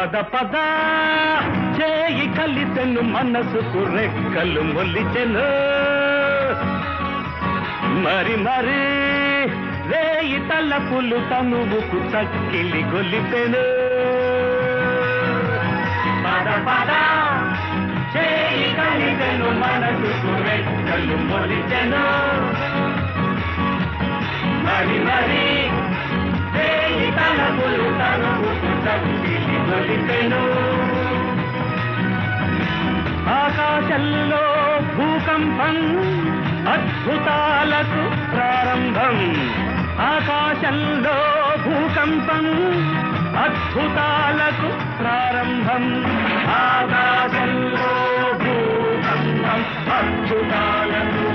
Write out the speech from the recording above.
పద పద చేయి కలిసెను మనసుకు రెక్కలు మొలిచెను మరి మరి రేయి తలపులు తనువుకు చక్కిలి గొలిపెను పద పద చేయి కలిసెను మనసుకు రెక్కలు మొలిచెను మరి మరి రేయి తలపులు తనువుకు చక్కిలి గొలిపెను ఆకాశంలో భూకంపం అద్భుతాలకు ప్రారంభం ఆకాశంలో భూకంపం అద్భుతాలకు ప్రారంభం ఆకాశంలో భూకంపం అద్భుతాలకు